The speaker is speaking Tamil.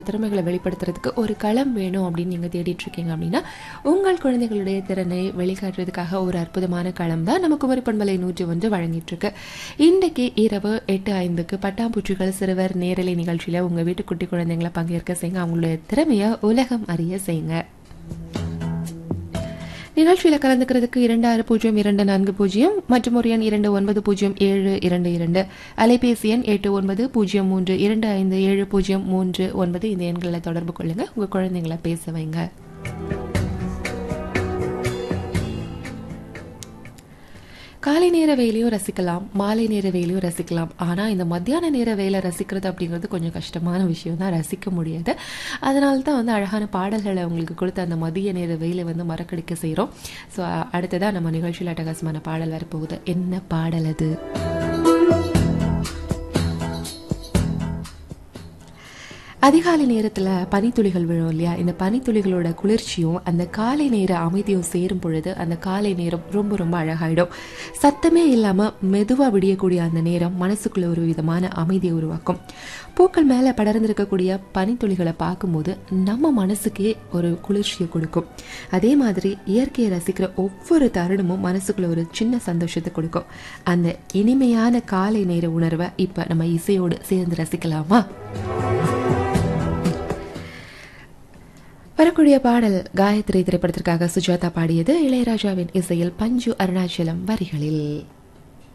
திறமைகளை வெளிப்படுத்துறதுக்கு ஒரு களம் வேணும் அப்படின்னு நீங்கள் தேடிட்டு இருக்கீங்க அப்படின்னா உங்கள் குழந்தைகளுடைய திறனை வெளிக்காட்டுறதுக்காக ஒரு அற்புதமான களம் தான் நம்ம குமரி பண்பலை நூற்றி ஒன்று வழங்கிட்டு இருக்கு இன்றைக்கு இரவு எட்டு ஐந்துக்கு பட்டாம்பூச்சிகள் சிறுவர் நேரலை நிகழ்ச்சியில் உங்கள் வீட்டு குட்டி குழந்தைங்களை பங்கேற்க செய்யுங்க அவங்களுடைய திறமையை உலகம் அறிய செய்யுங்க நிகழ்ச்சியில் கலந்துக்கிறதுக்கு இரண்டு ஆறு பூஜ்ஜியம் இரண்டு நான்கு பூஜ்ஜியம் மற்றும் ஒரு எண் இரண்டு ஒன்பது பூஜ்ஜியம் ஏழு இரண்டு இரண்டு அலைபேசி எண் எட்டு ஒன்பது பூஜ்ஜியம் மூன்று இரண்டு ஐந்து ஏழு பூஜ்ஜியம் மூன்று ஒன்பது இந்த எண்களில் தொடர்பு கொள்ளுங்க உங்க குழந்தைங்களை பேச வைங்க காலை நேர வெயிலையும் ரசிக்கலாம் மாலை நேர வெயிலையும் ரசிக்கலாம் ஆனால் இந்த மத்தியான நேர வெயிலை ரசிக்கிறது அப்படிங்கிறது கொஞ்சம் கஷ்டமான விஷயம் தான் ரசிக்க முடியாது அதனால தான் வந்து அழகான பாடல்களை உங்களுக்கு கொடுத்த அந்த மதிய நேர வெயிலை வந்து மறக்கடிக்க செய்கிறோம் ஸோ அடுத்ததாக நம்ம நிகழ்ச்சியில் அட்டகாசமான பாடல் வரப்போகுது என்ன பாடல் அது அதிகாலை நேரத்தில் பனித்துளிகள் விழும் இல்லையா இந்த பனித்துளிகளோட குளிர்ச்சியும் அந்த காலை நேர அமைதியும் சேரும் பொழுது அந்த காலை நேரம் ரொம்ப ரொம்ப அழகாயிடும் சத்தமே இல்லாமல் மெதுவாக விடியக்கூடிய அந்த நேரம் மனசுக்குள்ள ஒரு விதமான அமைதியை உருவாக்கும் பூக்கள் மேலே படர்ந்திருக்கக்கூடிய பனித்துளிகளை பார்க்கும்போது நம்ம மனசுக்கே ஒரு குளிர்ச்சியை கொடுக்கும் அதே மாதிரி இயற்கையை ரசிக்கிற ஒவ்வொரு தருணமும் மனசுக்குள்ள ஒரு சின்ன சந்தோஷத்தை கொடுக்கும் அந்த இனிமையான காலை நேர உணர்வை இப்போ நம்ம இசையோடு சேர்ந்து ரசிக்கலாமா வரக்கூடிய பாடல் காயத்ரி திரைப்படத்திற்காக சுஜாதா பாடியது இளையராஜாவின் இசையில் பஞ்சு அருணாச்சலம் வரிகளில்